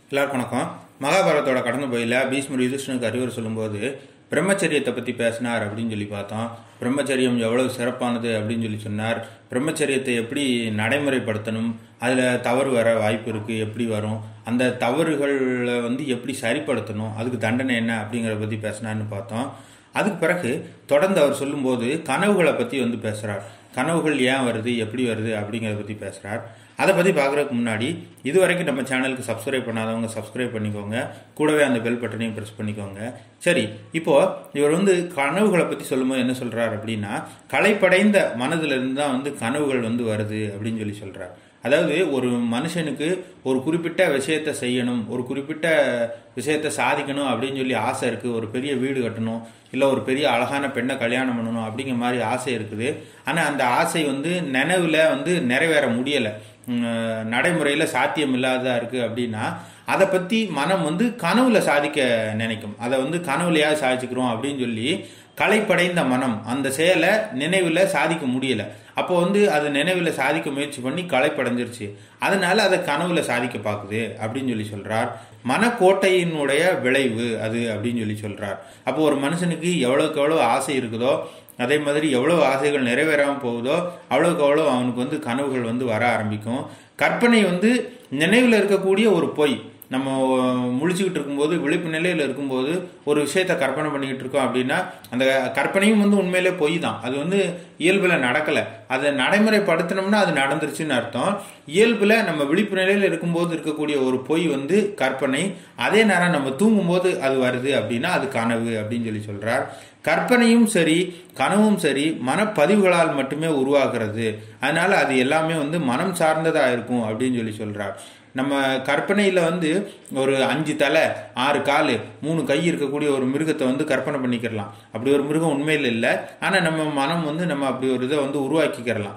எல்லாருக்கும் வணக்கம் மகாபாரதத்தோட கடந்த போயில பீஷ்மர் யுதிஷ்ணனுக்கு அறிவுரை சொல்லும்போது பிரம்மச்சரியத்தை பற்றி பேசினார் அப்படின்னு சொல்லி பார்த்தோம் பிரம்மச்சரியம் எவ்வளவு சிறப்பானது அப்படின்னு சொல்லி சொன்னார் பிரம்மச்சரியத்தை எப்படி நடைமுறைப்படுத்தணும் அதில் தவறு வர வாய்ப்பு இருக்குது எப்படி வரும் அந்த தவறுகளை வந்து எப்படி சரிப்படுத்தணும் அதுக்கு தண்டனை என்ன அப்படிங்கிறத பற்றி பேசினார்னு பார்த்தோம் அதுக்கு பிறகு தொடர்ந்து அவர் சொல்லும்போது கனவுகளை பற்றி வந்து பேசுகிறார் கனவுகள் ஏன் வருது எப்படி வருது அப்படிங்கிறத பற்றி பேசுகிறார் அதை பற்றி பார்க்குறதுக்கு முன்னாடி இது வரைக்கும் நம்ம சேனலுக்கு சப்ஸ்கிரைப் பண்ணாதவங்க சப்ஸ்கிரைப் பண்ணிக்கோங்க கூடவே அந்த பெல் பட்டனையும் ப்ரெஸ் பண்ணிக்கோங்க சரி இப்போ இவர் வந்து கனவுகளை பற்றி சொல்லும்போது என்ன சொல்கிறார் அப்படின்னா களைப்படைந்த மனதிலிருந்து தான் வந்து கனவுகள் வந்து வருது அப்படின்னு சொல்லி சொல்கிறார் அதாவது ஒரு மனுஷனுக்கு ஒரு குறிப்பிட்ட விஷயத்தை செய்யணும் ஒரு குறிப்பிட்ட விஷயத்தை சாதிக்கணும் அப்படின்னு சொல்லி ஆசை இருக்குது ஒரு பெரிய வீடு கட்டணும் இல்லை ஒரு பெரிய அழகான பெண்ணை கல்யாணம் பண்ணணும் அப்படிங்கிற மாதிரி ஆசை இருக்குது ஆனால் அந்த ஆசை வந்து நினைவில் வந்து நிறைவேற முடியலை நடைமுறையில் சாத்தியம் இல்லாததா இருக்குது அப்படின்னா அதை பற்றி மனம் வந்து கனவுல சாதிக்க நினைக்கும் அதை வந்து கனவுலையாவது சாதிச்சுக்கிறோம் அப்படின்னு சொல்லி களைப்படைந்த மனம் அந்த செயலை நினைவில் சாதிக்க முடியல அப்போ வந்து அது நினைவில் சாதிக்க முயற்சி பண்ணி களைப்படைஞ்சிருச்சு அதனால அதை கனவுல சாதிக்க பார்க்குது அப்படின்னு சொல்லி சொல்றார் மனக்கோட்டையினுடைய விளைவு அது அப்படின்னு சொல்லி சொல்றார் அப்போ ஒரு மனுஷனுக்கு எவ்வளவுக்கு எவ்வளவு ஆசை இருக்குதோ அதே மாதிரி எவ்வளவு ஆசைகள் நிறைவேறாமல் போகுதோ அவ்வளோக்கு அவ்வளோ அவனுக்கு வந்து கனவுகள் வந்து வர ஆரம்பிக்கும் கற்பனை வந்து நினைவில் இருக்கக்கூடிய ஒரு பொய் நம்ம முழிச்சுக்கிட்டு இருக்கும்போது விழிப்பு நிலையில் இருக்கும்போது ஒரு விஷயத்த கற்பனை பண்ணிக்கிட்டு இருக்கோம் அப்படின்னா அந்த கற்பனையும் வந்து உண்மையிலே பொய் தான் அது வந்து இயல்பில் நடக்கலை அதை நடைமுறைப்படுத்தினோம்னா அது நடந்துருச்சுன்னு அர்த்தம் இயல்பில் நம்ம விழிப்பு நிலையில் இருக்கும்போது இருக்கக்கூடிய ஒரு பொய் வந்து கற்பனை அதே நேரம் நம்ம தூங்கும்போது அது வருது அப்படின்னா அது கனவு அப்படின்னு சொல்லி சொல்றார் கற்பனையும் சரி கனவும் சரி மனப்பதிவுகளால் மட்டுமே உருவாகிறது அதனால அது எல்லாமே வந்து மனம் சார்ந்ததா இருக்கும் அப்படின்னு சொல்லி சொல்றார் நம்ம கற்பனையில் வந்து ஒரு அஞ்சு தலை ஆறு கால் மூணு கை இருக்கக்கூடிய ஒரு மிருகத்தை வந்து கற்பனை பண்ணிக்கிறலாம் அப்படி ஒரு மிருகம் உண்மையில் இல்லை ஆனால் நம்ம மனம் வந்து நம்ம அப்படி ஒரு இதை வந்து உருவாக்கிக்கிறலாம்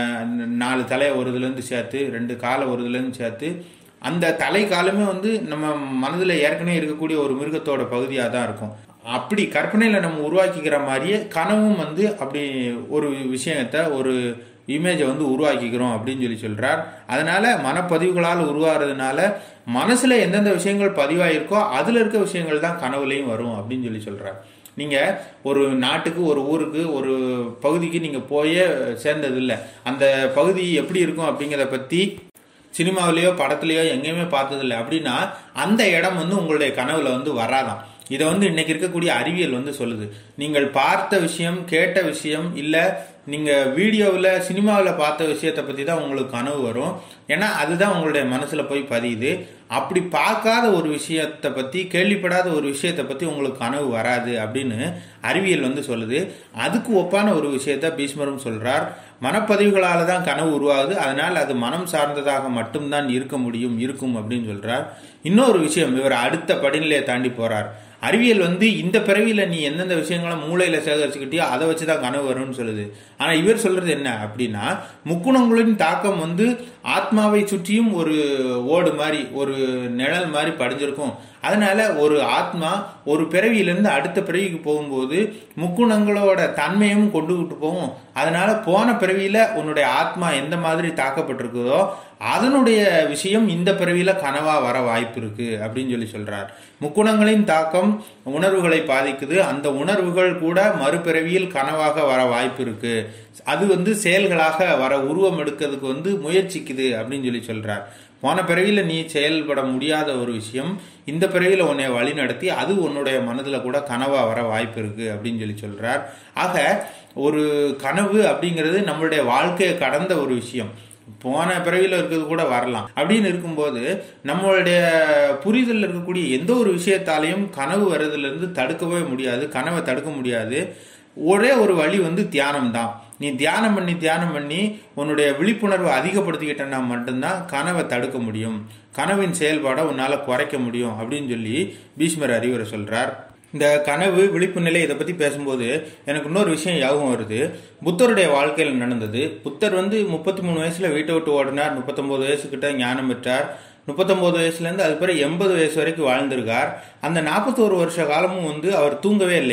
நாலு தலையை ஒரு இதுலேருந்து சேர்த்து ரெண்டு காலை ஒரு இதுலேருந்து சேர்த்து அந்த தலை காலமே வந்து நம்ம மனதில் ஏற்கனவே இருக்கக்கூடிய ஒரு மிருகத்தோட பகுதியாக தான் இருக்கும் அப்படி கற்பனையில் நம்ம உருவாக்கிக்கிற மாதிரியே கனவும் வந்து அப்படி ஒரு விஷயத்த ஒரு இமேஜை வந்து உருவாக்கிக்கிறோம் அப்படின்னு சொல்லி சொல்றார் அதனால மனப்பதிவுகளால் உருவாகிறதுனால மனசுல எந்தெந்த விஷயங்கள் பதிவாயிருக்கோ அதுல இருக்க விஷயங்கள் தான் கனவுலையும் வரும் அப்படின்னு சொல்லி சொல்றார் நீங்க ஒரு நாட்டுக்கு ஒரு ஊருக்கு ஒரு பகுதிக்கு நீங்க போயே சேர்ந்தது இல்லை அந்த பகுதி எப்படி இருக்கும் அப்படிங்கிறத பத்தி சினிமாவிலேயோ படத்துலையோ எங்கேயுமே பார்த்ததில்லை அப்படின்னா அந்த இடம் வந்து உங்களுடைய கனவுல வந்து வராதான் இதை வந்து இன்னைக்கு இருக்கக்கூடிய அறிவியல் வந்து சொல்லுது நீங்கள் பார்த்த விஷயம் கேட்ட விஷயம் இல்லை நீங்கள் வீடியோவில் சினிமாவில் பார்த்த விஷயத்தை பற்றி தான் உங்களுக்கு கனவு வரும் ஏன்னா அதுதான் உங்களுடைய மனசில் போய் பதியுது அப்படி பார்க்காத ஒரு விஷயத்தை பற்றி கேள்விப்படாத ஒரு விஷயத்தை பற்றி உங்களுக்கு கனவு வராது அப்படின்னு அறிவியல் வந்து சொல்லுது அதுக்கு ஒப்பான ஒரு விஷயத்த பீஷ்மரும் சொல்கிறார் மனப்பதிவுகளால் தான் கனவு உருவாகுது அதனால் அது மனம் சார்ந்ததாக மட்டும்தான் இருக்க முடியும் இருக்கும் அப்படின்னு சொல்கிறார் இன்னொரு விஷயம் இவர் அடுத்த படிநிலையை தாண்டி போகிறார் அறிவியல் வந்து இந்த பிறவியில் நீ எந்தெந்த விஷயங்களை மூளையில் சேகரிச்சுக்கிட்டியோ அதை வச்சு தான் கனவு வரும்னு சொல்லுது ஆனால் இவர் சொல்றது என்ன அப்படின்னா முக்குணங்களின் தாக்கம் வந்து ஆத்மாவை சுற்றியும் ஒரு ஓடு மாதிரி ஒரு நிழல் மாதிரி படிஞ்சிருக்கும் அதனால ஒரு ஆத்மா ஒரு பிறவியிலிருந்து அடுத்த பிறவிக்கு போகும்போது முக்குணங்களோட தன்மையும் கொண்டுகிட்டு போகும் அதனால போன பிறவியில உன்னுடைய ஆத்மா எந்த மாதிரி தாக்கப்பட்டிருக்குதோ அதனுடைய விஷயம் இந்த பிறவியில கனவா வர வாய்ப்பு இருக்கு அப்படின்னு சொல்லி சொல்றார் முக்குணங்களின் தாக்கம் உணர்வுகளை பாதிக்குது அந்த உணர்வுகள் கூட மறுபிறவியில் கனவாக வர வாய்ப்பு இருக்கு அது வந்து செயல்களாக வர உருவம் எடுக்கிறதுக்கு வந்து முயற்சிக்குது அப்படின்னு சொல்லி சொல்றார் போன பிறவியில் நீ செயல்பட முடியாத ஒரு விஷயம் இந்த பிறவியில் உன்னை வழி நடத்தி அது உன்னுடைய மனதில் கூட கனவாக வர வாய்ப்பு இருக்கு அப்படின்னு சொல்லி சொல்றார் ஆக ஒரு கனவு அப்படிங்கிறது நம்மளுடைய வாழ்க்கையை கடந்த ஒரு விஷயம் போன பிறவியில் இருக்கிறது கூட வரலாம் அப்படின்னு இருக்கும்போது நம்மளுடைய புரிதல் இருக்கக்கூடிய எந்த ஒரு விஷயத்தாலையும் கனவு வர்றதுலேருந்து தடுக்கவே முடியாது கனவை தடுக்க முடியாது ஒரே ஒரு வழி வந்து தியானம் தான் நீ தியானம் பண்ணி தியானம் பண்ணி உன்னுடைய விழிப்புணர்வை அதிகப்படுத்திக்கிட்டனா மட்டும்தான் கனவை தடுக்க முடியும் கனவின் செயல்பாடை உன்னால் குறைக்க முடியும் அப்படின்னு சொல்லி பீஷ்மர் அறிவுரை சொல்றார் இந்த கனவு விழிப்பு நிலை இதை பற்றி பேசும்போது எனக்கு இன்னொரு விஷயம் ஞாபகம் வருது புத்தருடைய வாழ்க்கையில் நடந்தது புத்தர் வந்து முப்பத்தி மூணு வயசுல வீட்டை விட்டு ஓடினார் முப்பத்தொன்பது வயசுக்கிட்ட ஞானம் பெற்றார் முப்பத்தொன்பது வயசுலேருந்து அது பிறகு எண்பது வயசு வரைக்கும் வாழ்ந்திருக்கார் அந்த நாற்பத்தோரு வருஷ காலமும் வந்து அவர் தூங்கவே இல்லையா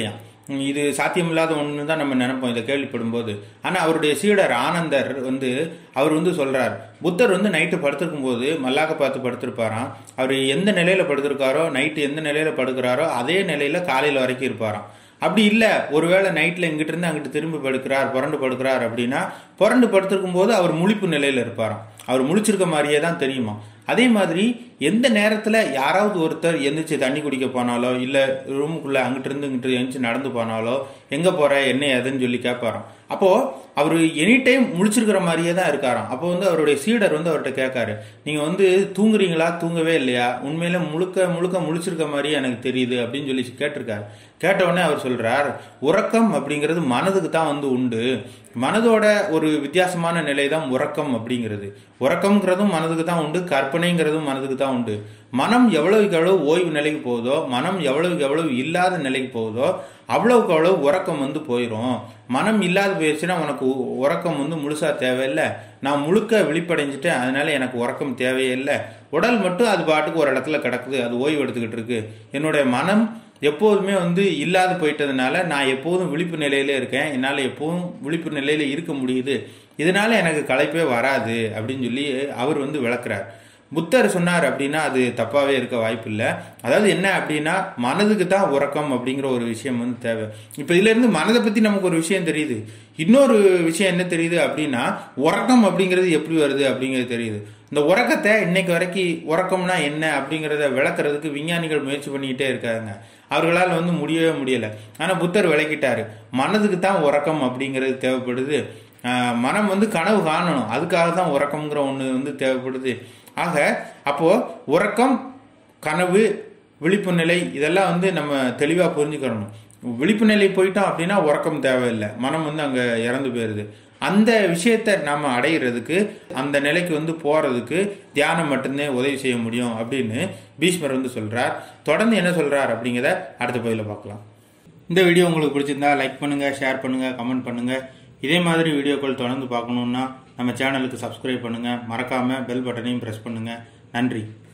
உம், இது சாத்தியமில்லாத ஒன்று தான் நம்ம நினைப்போம் இதை கேள்விப்படும் போது ஆனால் அவருடைய சீடர் ஆனந்தர் வந்து அவர் வந்து சொல்றார் புத்தர் வந்து நைட்டு படுத்திருக்கும் போது மல்லாக்க பார்த்து படுத்திருப்பாராம் அவர் எந்த நிலையில படுத்திருக்காரோ நைட்டு எந்த நிலையில படுக்கிறாரோ அதே நிலையில காலையில் வரைக்கும் இருப்பாராம் அப்படி இல்லை ஒருவேளை நைட்டில் இங்கிட்டு இருந்து அங்கிட்டு திரும்பி படுக்கிறார் புரண்டு படுக்கிறார் அப்படின்னா புரண்டு படுத்திருக்கும் போது அவர் முழிப்பு நிலையில் இருப்பாராம் அவர் முழிச்சிருக்க மாதிரியே தான் தெரியுமா அதே மாதிரி எந்த நேரத்தில் யாராவது ஒருத்தர் எந்திரிச்சு தண்ணி குடிக்க போனாலோ இல்லை ரூமுக்குள்ளே அங்கிட்டு இருந்து இங்கிட்டு எந்திரிச்சு நடந்து போனாலோ எங்கே போற என்ன ஏதுன்னு சொல்லி கேட்பாராம் அப்போ அவர் எனி டைம் முழிச்சிருக்கிற மாதிரியே தான் இருக்காராம் அப்போ வந்து அவருடைய சீடர் வந்து அவர்கிட்ட கேட்காரு நீங்க வந்து தூங்குறீங்களா தூங்கவே இல்லையா உண்மையில முழுக்க முழுக்க முழிச்சிருக்க மாதிரி எனக்கு தெரியுது அப்படின்னு சொல்லி கேட்டிருக்காரு கேட்ட உடனே அவர் சொல்றார் உறக்கம் அப்படிங்கிறது மனதுக்கு தான் வந்து உண்டு மனதோட ஒரு வித்தியாசமான நிலை தான் உறக்கம் அப்படிங்கிறது உறக்கம்ங்கிறதும் மனதுக்கு தான் உண்டு கற்பனைங்கிறதும் மனதுக்கு தான் உண்டு மனம் எவ்வளவுக்கு எவ்வளவு ஓய்வு நிலைக்கு போகுதோ மனம் எவ்வளவுக்கு எவ்வளவு இல்லாத நிலைக்கு போகுதோ அவ்வளவுக்கு அவ்வளவு உறக்கம் வந்து போயிடும் மனம் இல்லாத போயிடுச்சுன்னா உனக்கு உ- உறக்கம் வந்து முழுசா தேவையில்லை நான் முழுக்க விழிப்படைஞ்சிட்டேன் அதனால எனக்கு உறக்கம் தேவையில்லை உடல் மட்டும் அது பாட்டுக்கு ஒரு இடத்துல கிடக்குது அது ஓய்வு எடுத்துக்கிட்டு இருக்கு என்னுடைய மனம் எப்போதுமே வந்து இல்லாது போயிட்டதுனால நான் எப்போதும் விழிப்பு நிலையில இருக்கேன் என்னால் எப்போதும் விழிப்பு நிலையில இருக்க முடியுது இதனால எனக்கு களைப்பே வராது அப்படின்னு சொல்லி அவர் வந்து விளக்குறார் புத்தர் சொன்னார் அப்படின்னா அது தப்பாவே இருக்க வாய்ப்பு இல்லை அதாவது என்ன அப்படின்னா மனதுக்கு தான் உறக்கம் அப்படிங்கிற ஒரு விஷயம் வந்து தேவை இப்போ இதுல இருந்து மனதை பத்தி நமக்கு ஒரு விஷயம் தெரியுது இன்னொரு விஷயம் என்ன தெரியுது அப்படின்னா உறக்கம் அப்படிங்கிறது எப்படி வருது அப்படிங்கிறது தெரியுது இந்த உறக்கத்தை இன்னைக்கு வரைக்கும் உறக்கம்னா என்ன அப்படிங்கிறத விளக்குறதுக்கு விஞ்ஞானிகள் முயற்சி பண்ணிக்கிட்டே இருக்காங்க அவர்களால் வந்து முடியவே முடியல ஆனா புத்தர் விளக்கிட்டாரு மனதுக்கு தான் உறக்கம் அப்படிங்கிறது தேவைப்படுது ஆஹ் மனம் வந்து கனவு காணணும் அதுக்காக தான் உறக்கம்ங்கிற ஒன்று வந்து தேவைப்படுது ஆக அப்போ உறக்கம் கனவு விழிப்பு நிலை இதெல்லாம் வந்து நம்ம தெளிவாக புரிஞ்சுக்கணும் விழிப்பு நிலை போயிட்டோம் அப்படின்னா உறக்கம் தேவையில்லை மனம் வந்து அங்கே இறந்து போயிடுது அந்த விஷயத்தை நாம அடையிறதுக்கு அந்த நிலைக்கு வந்து போறதுக்கு தியானம் மட்டும்தான் உதவி செய்ய முடியும் அப்படின்னு பீஷ்மர் வந்து சொல்றார் தொடர்ந்து என்ன சொல்றார் அப்படிங்கிறத அடுத்த பகுதியில் பார்க்கலாம் இந்த வீடியோ உங்களுக்கு பிடிச்சிருந்தா லைக் பண்ணுங்க ஷேர் பண்ணுங்க கமெண்ட் பண்ணுங்க இதே மாதிரி வீடியோக்கள் தொடர்ந்து பார்க்கணுன்னா நம்ம சேனலுக்கு சப்ஸ்கிரைப் பண்ணுங்க மறக்காம பெல் பட்டனையும் பிரஸ் பண்ணுங்க நன்றி